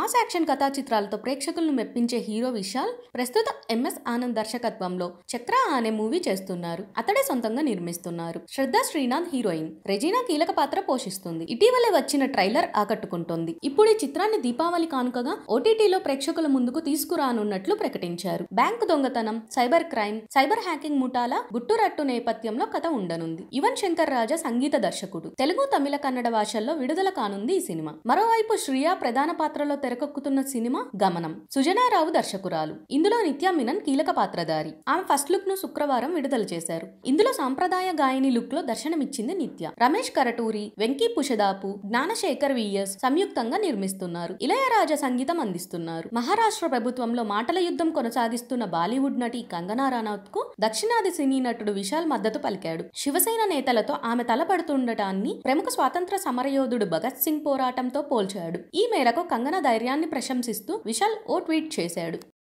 mass action కథా చిత్రాలతో ప్రేక్షకులను మెప్పించే హీరో విశాల్ ప్రస్తుతం ఎంఎస్ ఆనంద్ దర్శకత్వంలో చక్ర అనే మూవీ చేస్తున్నారు అతడే సొంతంగా నిర్మిస్తున్నారు శ్రద్ధ శ్రీనాథ్ హీరోయిన్ రెజీనా కీలక పాత్ర పోషిస్తుంది ఇటీవలే వచ్చిన ట్రైలర్ ఆకట్టుకుంటోంది ఇప్పుడు ఈ చిత్రాన్ని దీపావళి కానుకగా ఓటీటీలో ప్రేక్షకుల ముందుకు తీసుకురానున్నట్లు ప్రకటించారు బ్యాంకు దొంగతనం సైబర్ క్రైమ్ సైబర్ హ్యాకింగ్ ముఠాల గుట్టురట్టు నేపథ్యంలో కథ ఉండనుంది యువన్ శంకర్ రాజా సంగీత దర్శకుడు తెలుగు తమిళ కన్నడ భాషల్లో విడుదల కానుంది ఈ సినిమా మరోవైపు శ్రియా ప్రధాన పాత్రలో తెరకెక్కుతున్న సినిమా గమనం సుజనారావు దర్శకురాలు ఇందులో నిత్యా మీనన్ కీలక పాత్రధారి ఆమె ఫస్ట్ లుక్ ను శుక్రవారం విడుదల చేశారు ఇందులో సాంప్రదాయ గాయని లుక్ లో దర్శనమిచ్చింది నిత్య రమేష్ కరటూరి వెంకీ పుషదాపు జ్ఞానశేఖర్ విఎస్ సంయుక్తంగా నిర్మిస్తున్నారు ఇళయరాజా సంగీతం అందిస్తున్నారు మహారాష్ట్ర ప్రభుత్వంలో మాటల యుద్ధం కొనసాగిస్తున్న బాలీవుడ్ నటి కంగనా రనౌత్ కు దక్షిణాది సినీ నటుడు విశాల్ మద్దతు పలికాడు శివసేన నేతలతో ఆమె తలపడుతుండటాన్ని ప్రముఖ స్వాతంత్ర సమరయోధుడు భగత్ సింగ్ పోరాటంతో పోల్చాడు ఈ మేరకు కంగన ధైర్యాన్ని ప్రశంసిస్తూ విశాల్ ఓ ట్వీట్ చేశాడు